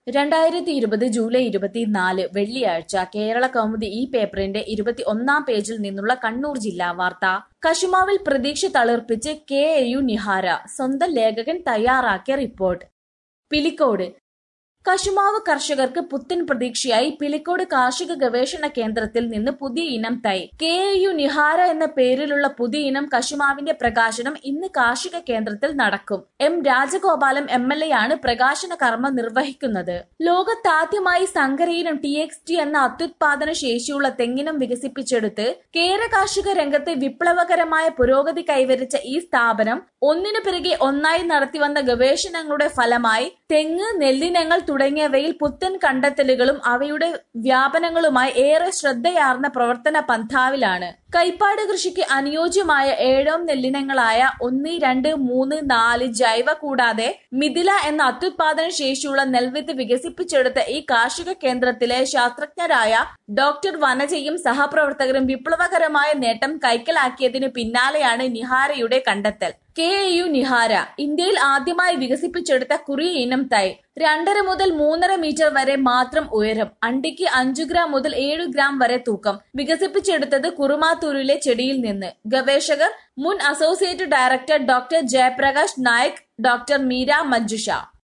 രണ്ടായിരത്തി ഇരുപത് ജൂലൈ ഇരുപത്തിനാല് വെള്ളിയാഴ്ച കേരള കൗമുദി ഈ പേപ്പറിന്റെ ഇരുപത്തി ഒന്നാം പേജിൽ നിന്നുള്ള കണ്ണൂർ ജില്ലാ വാർത്ത കശുമാവിൽ പ്രതീക്ഷ തളിർപ്പിച്ച് കെ എ യു നിഹാര സ്വന്തം ലേഖകൻ തയ്യാറാക്കിയ റിപ്പോർട്ട് പിലിക്കോട് കശുമാവ് കർഷകർക്ക് പുത്തൻ പ്രതീക്ഷയായി പിലിക്കോട് കാർഷിക ഗവേഷണ കേന്ദ്രത്തിൽ നിന്ന് പുതിയ ഇനം തൈ കെ എ യു നിഹാര എന്ന പേരിലുള്ള പുതിയ ഇനം കശുമാവിന്റെ പ്രകാശനം ഇന്ന് കാർഷിക കേന്ദ്രത്തിൽ നടക്കും M Rajagopalam M L A ആണ് പ്രകാശന കർമ്മം നിർവഹിക്കുന്നത് ലോകത്താദ്യമായി സങ്കരയിനം ടി എക്സ് ടി എന്ന അത്യുത്പാദന ശേഷിയുള്ള തെങ്ങിനം വികസിപ്പിച്ചെടുത്ത് കേര കാർഷിക രംഗത്ത് വിപ്ലവകരമായ പുരോഗതി കൈവരിച്ച ഈ സ്ഥാപനം ഒന്നിനു പിറകെ ഒന്നായി നടത്തിവന്ന ഗവേഷണങ്ങളുടെ ഫലമായി തെങ്ങ് നെല്ലിനങ്ങൾ തുടങ്ങിയവയിൽ പുത്തൻ കണ്ടെത്തലുകളും അവയുടെ വ്യാപനങ്ങളുമായി ഏറെ ശ്രദ്ധയാർന്ന പ്രവർത്തന പന്ഥാവിലാണ് കൈപ്പാട് കൃഷിക്ക് അനുയോജ്യമായ ഏഴോം നെല്ലിനങ്ങളായ ഒന്ന് രണ്ട് മൂന്ന് നാല് ജൈവ കൂടാതെ മിഥില എന്ന അത്യുത്പാദന ശേഷിയുള്ള നെൽവിത്ത് വികസിപ്പിച്ചെടുത്ത ഈ കാർഷിക കേന്ദ്രത്തിലെ ശാസ്ത്രജ്ഞരായ ഡോക്ടർ വനജയും സഹപ്രവർത്തകരും വിപ്ലവകരമായ നേട്ടം കൈക്കലാക്കിയതിനു പിന്നാലെയാണ് നിഹാരയുടെ കണ്ടെത്തൽ കെ എ യു നിഹാര ഇന്ത്യയിൽ ആദ്യമായി വികസിപ്പിച്ചെടുത്ത കുറിയ ഇനം തൈ രണ്ടര മുതൽ മൂന്നര മീറ്റർ വരെ മാത്രം ഉയരം അണ്ടിക്ക് അഞ്ചു ഗ്രാം മുതൽ ഏഴു ഗ്രാം വരെ തൂക്കം വികസിപ്പിച്ചെടുത്തത് കുറുമാത്തൂരിലെ ചെടിയിൽ നിന്ന് ഗവേഷകർ മുൻ associate director doctor Jayaprakash Naik doctor Meera Manjusha